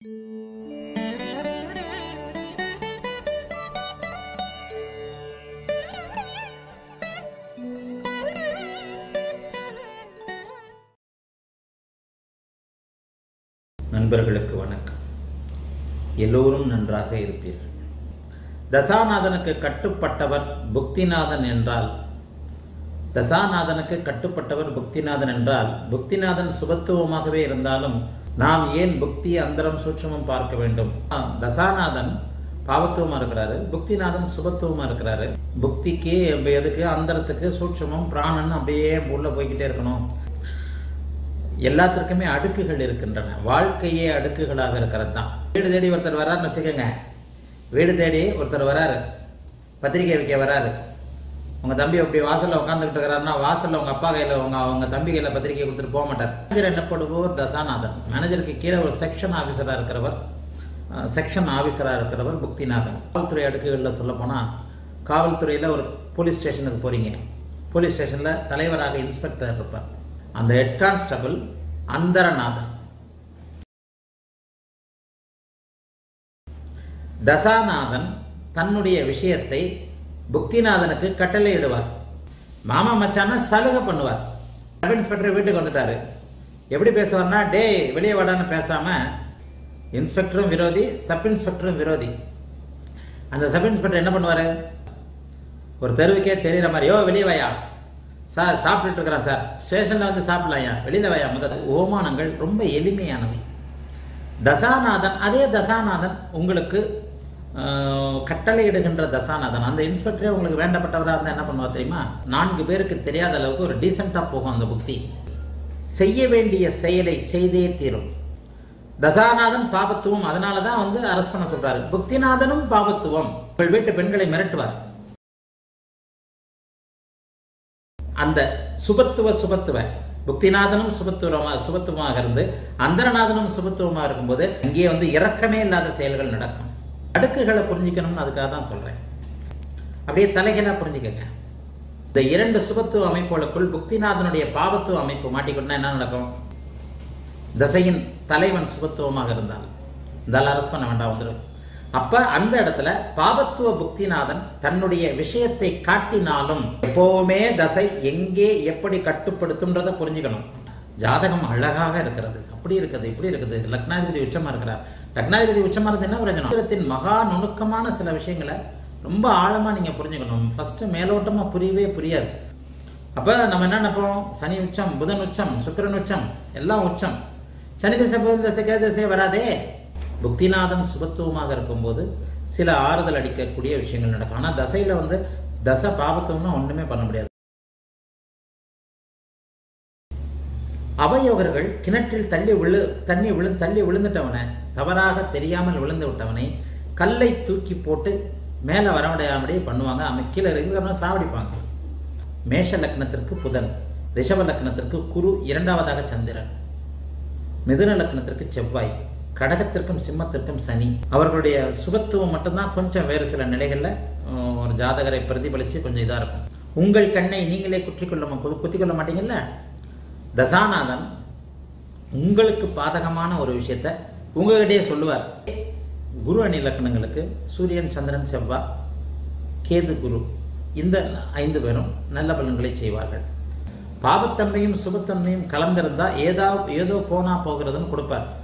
நண்பர்களுக்கு வணக்கம் எல்லோரும் நன்றாக இருப்பீர்கள் தசாநாதனுக்கு கட்டுப்பட்டவர் புக்திநாதன் என்றால் தசாநாதனுக்கு கட்டுப்பட்டவர் புக்திநாதன் என்றால் புக்திநாதன் சுபத்துவமாகவே இருந்தாலும் நாம் ஏன் புக்தி அந்தரம் சூட்சமும் பார்க்க வேண்டும் ஆ, தசாநாதன் பாவத்துவமா இருக்கிறாரு புக்திநாதன் சுபத்துவமா இருக்கிறாரு புக்திக்கு எதுக்கு அந்தரத்துக்கு சூட்சமும் பிராணன் அப்படியே உள்ள போய்கிட்டே இருக்கணும் எல்லாத்திற்குமே அடுக்குகள் இருக்கின்றன வாழ்க்கையே அடுக்குகளாக இருக்கிறது தான் வீடு தேடி ஒருத்தர் வராருன்னு வச்சுக்கோங்க வீடு தேடி ஒருத்தர் வராரு பத்திரிக்கை வைக்க வராரு உங்க தம்பி அப்படி வாசல்ல உட்காந்துக்கிட்டு இருக்கிறாருன்னா வாசல்ல உங்க அப்பா கையில உங்க அவங்க தம்பி கையில பத்திரிக்கை கொடுத்துட்டு போக மாட்டார் மேனேஜர் என்னப்படுபவர் தசாநாதன் மேனேஜருக்கு கீழே ஒரு செக்ஷன் ஆபீசரா இருக்கிறவர் செக்ஷன் ஆபீசரா இருக்கிறவர் புக்திநாதன் காவல்துறை அடுக்குகளில் சொல்ல போனா காவல்துறையில ஒரு போலீஸ் ஸ்டேஷனுக்கு போறீங்க போலீஸ் ஸ்டேஷன்ல தலைவராக இன்ஸ்பெக்டர் இருப்பார் அந்த ஹெட் கான்ஸ்டபிள் அந்தரநாதன் தசாநாதன் தன்னுடைய விஷயத்தை புக்திநாதனுக்கு கட்டளையிடுவார் மாமா மச்சான சலுகை பண்ணுவார் சப் இன்ஸ்பெக்டர் வீட்டுக்கு வந்துட்டாரு எப்படி பேசுவார்னா டேய் வெளியே வாடான்னு பேசாம இன்ஸ்பெக்டரும் விரோதி சப் இன்ஸ்பெக்டரும் விரோதி அந்த சப் இன்ஸ்பெக்டர் என்ன பண்ணுவாரு ஒரு தெருவுக்கே தெரியுற மாதிரி யோ வெளியே வாயா சார் சாப்பிட்டுட்டு இருக்கிறேன் சார் ஸ்டேஷன்ல வந்து சாப்பிடலாயா வெளியில வாயா முதல் ஓமானங்கள் ரொம்ப எளிமையானவை தசாநாதன் அதே தசாநாதன் உங்களுக்கு ஆஹ், கட்டளையிடுகின்ற தசாநாதன் அந்த இன்ஸ்பெக்டரே உங்களுக்கு வேண்டப்பட்டவராக இருந்தால் என்ன பண்ணுவா தெரியுமா நான்கு பேருக்கு தெரியாத அளவுக்கு ஒரு டீசெண்டாக போகும் அந்த புக்தி செய்ய வேண்டிய செயலை செய்தே தீரும் தசாநாதன் பாபத்துவம் அதனால தான் வந்து அரஸ்ட் பண்ண சொல்றாரு புக்திநாதனும் பாபத்துவம் உங்கள் வீட்டு பெண்களை மிரட்டுவார் அந்த சுபத்துவ சுபத்துவ புக்திநாதனும் சுபத்துவமா சுபத்துவமாக இருந்து அந்தரநாதனும் சுபத்துவமாக இருக்கும்போது இங்கே வந்து இரக்கமே இல்லாத செயல்கள் நடக்கும் அடுக்குகளை புரிஞ்சுக்கணும்னு அதுக்காக தான் சொல்றேன் அப்படியே தலைகளாக புரிஞ்சுக்கங்க இந்த இரண்டு சுபத்துவ அமைப்புகளுக்குள் புக்திநாதனுடைய பாவத்துவ அமைப்பு மாட்டிக்கொண்டா என்ன நடக்கும் தசையின் தலைவன் சுபத்துவமாக இருந்தால் இருந்தால் அரசு பண்ண வேண்டாம் வந்துடும் அப்ப அந்த இடத்துல பாபத்துவ புக்திநாதன் தன்னுடைய விஷயத்தை காட்டினாலும் எப்பவுமே தசை எங்கே எப்படி கட்டுப்படுத்தும்ன்றதை புரிஞ்சுக்கணும் ஜாதகம் அழகாக இருக்கிறது அப்படி இருக்குது இப்படி இருக்குது லக்னாதிபதி உச்சமா இருக்கிறார் லக்னாதிபதி உச்சமா இருந்து என்ன பிரயோஜனம் ஜோதிடத்தின் மகா நுணுக்கமான சில விஷயங்களை ரொம்ப ஆழமா நீங்க புரிஞ்சுக்கணும் ஃபர்ஸ்ட் மேலோட்டமா புரியவே புரியாது அப்ப நம்ம என்ன நினைப்போம் சனி உச்சம் புதன் உச்சம் சுக்கிரன் உச்சம் எல்லாம் உச்சம் சனி திசை புதன் திசை கேது திசை வராதே புக்திநாதன் சுபத்துவமாக இருக்கும்போது சில ஆறுதல் அடிக்கக்கூடிய விஷயங்கள் நடக்கும் ஆனா தசையில வந்து தசை பாபத்துவம்னா ஒண்ணுமே பண்ண முடியாது அவயோகர்கள் கிணற்றில் தள்ளி விழு தண்ணி விழு தள்ளி விழுந்துட்டவனை தவறாக தெரியாமல் விழுந்து விட்டவனை கல்லை தூக்கி போட்டு மேலே வரவிடாமலே பண்ணுவாங்க அவன் கீழே இருக்கிறவன சாவடிப்பாங்க மேஷ லக்னத்திற்கு புதன் ரிஷப லக்னத்திற்கு குரு இரண்டாவதாக சந்திரன் மிதுன லக்னத்திற்கு செவ்வாய் கடகத்திற்கும் சிம்மத்திற்கும் சனி அவர்களுடைய சுபத்துவம் மட்டும்தான் கொஞ்சம் வேறு சில நிலைகளில் அஹ், ஒரு ஜாதகரை பிரதிபலித்து கொஞ்சம் இதாக இருக்கும் உங்கள் கண்ணை நீங்களே குற்றிக்கொள்ள மா- குத்திக்கொள்ள மாட்டீங்கல்ல தசாநாதன் உங்களுக்கு பாதகமான ஒரு விஷயத்த உங்ககிட்டயே சொல்லுவார் குரு அணி லக்னங்களுக்கு சூரியன் சந்திரன் செவ்வாய் கேது குரு இந்த ஐந்து பேரும் நல்ல பலன்களை செய்வார்கள் பாபத்தன்மையும் சுபத்தன்மையும் கலந்திருந்தா ஏதா ஏதோ போனா போகிறதுன்னு கொடுப்பார்